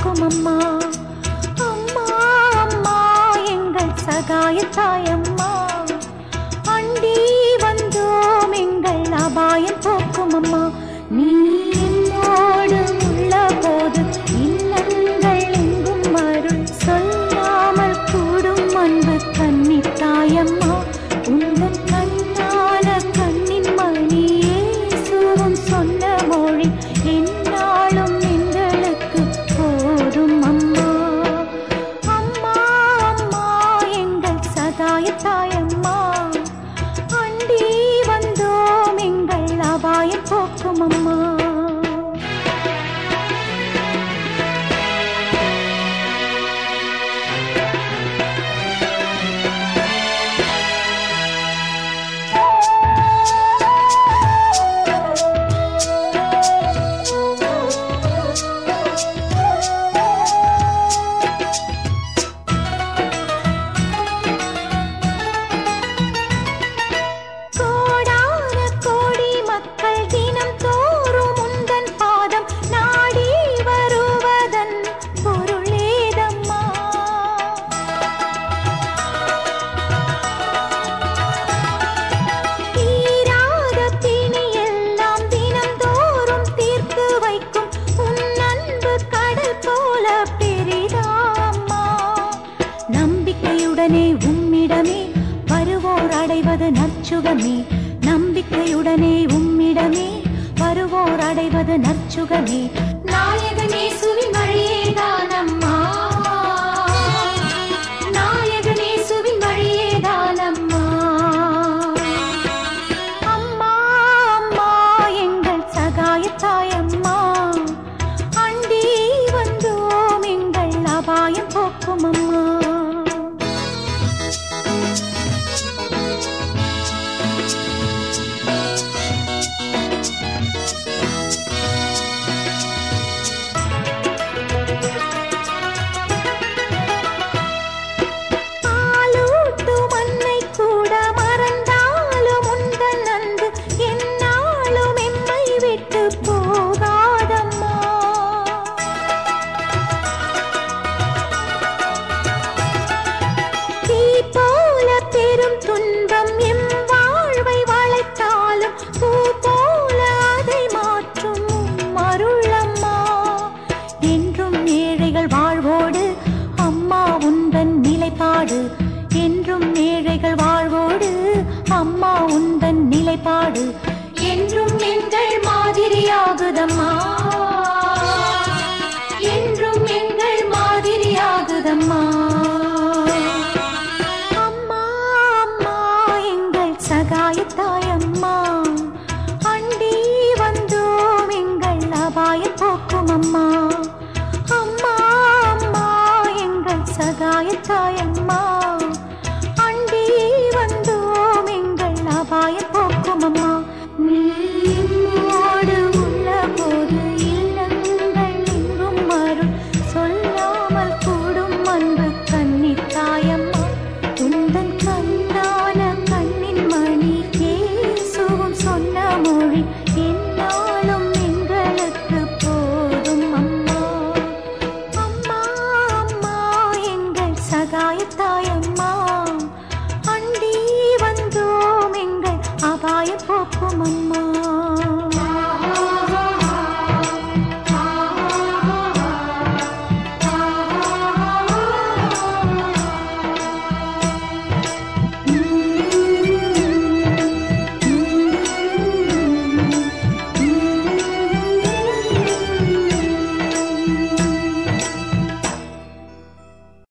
போக்கும் அம்மா அம்மா அம்மா எங்கள் சகாய தாயம்மா அண்டி வந்தோம் எங்கள் அபாயம் போக்கும் அம்மா நீ என்னோடு உள்ள போது இல்லங்கள் எங்கும் அருள் சொல்லாமல் கூடும் அன்பு கன்னி தாயம்மா உந்தன் கண்ணான கண்ணின் மணியே சுகம் சொன்ன மொழி என்னாலும் எங்களுக்கு போதும் அம்மா அம்மா அம்மா எங்கள் சகாய தாயம்மா அண்டி வந்தோம் எங்கள் அபாயம் போக்கும் அம்மா கோடான கோடி மக்கள் தினம் தோறும் உந்தன் பாதம் நாடி வருவதன் பொருளேதம்மா தீராத பிணி எல்லாம் தினம் தோறும் தீர்த்து வைக்கும் உன் அன்பு கடல் போல பெரிதாம்மா நம்பிக்கையுடனே உம்மிடமே வருவோர் அடைவது நற்சுகமே நம்பிக்கையுடனே உம்மிடமே வருவோர் அடைவது நற்சுகமே நாயகனே சுவி வழியே தானம்மா நாயகனே சுவி வழியே தானம்மா அம்மா அம்மா எங்கள் சகாய தாயம்மா அண்டி வந்தோம் எங்கள் அபாயம் போக்கும் அம்மா பாலூட்டும் அன்னை கூட மறந்தாலும் உந்தன் அன்பு என்னாலும் எம்மை விட்டு போகாதம்மா தீ போல பெரும் துன்பம் எம் வாழ்வை வளைத்தாலும் பூ போல அதை மாற்றும் உம் அருளம்மா என்றும் ஏழைகள் வாழ்வோடு அம்மா உந்தன் நிலைப்பாடு என்றும் ஏழைகள் வாழ்வோடு அம்மா உந்தன் நிலைப்பாடு என்றும் எங்கள் மாதிரியாகுதம்மா என்றும் எங்கள் மாதிரியாகுதம்மா அம்மா அம்மா எங்கள் சகாய தாயம்மா அண்டி வந்தோம் எங்கள் அபாயம் போக்கும் அம்மா அம்மா அம்மா எங்கள் சகாய தாயம்மா அண்டி வந்தோம் எங்கள் அபாயம் போக்கும் அம்மா நீ என்னோடு உள்ள போது இல்லங்கள் எங்கும் அருள் சொல்லாமல் கூடும் அன்பு கன்னி தாயம்மா உந்தன் கண்ணான கண்ணின் மணி ஏசுவும் சொன்ன மொழி என்னாலும் எங்களுக்கு போதும் அம்மா அம்மா அம்மா எங்கள் சகாய தாயம்மா அண்டி வந்தோம் எங்கள் அபாய போக்கும் அம்மா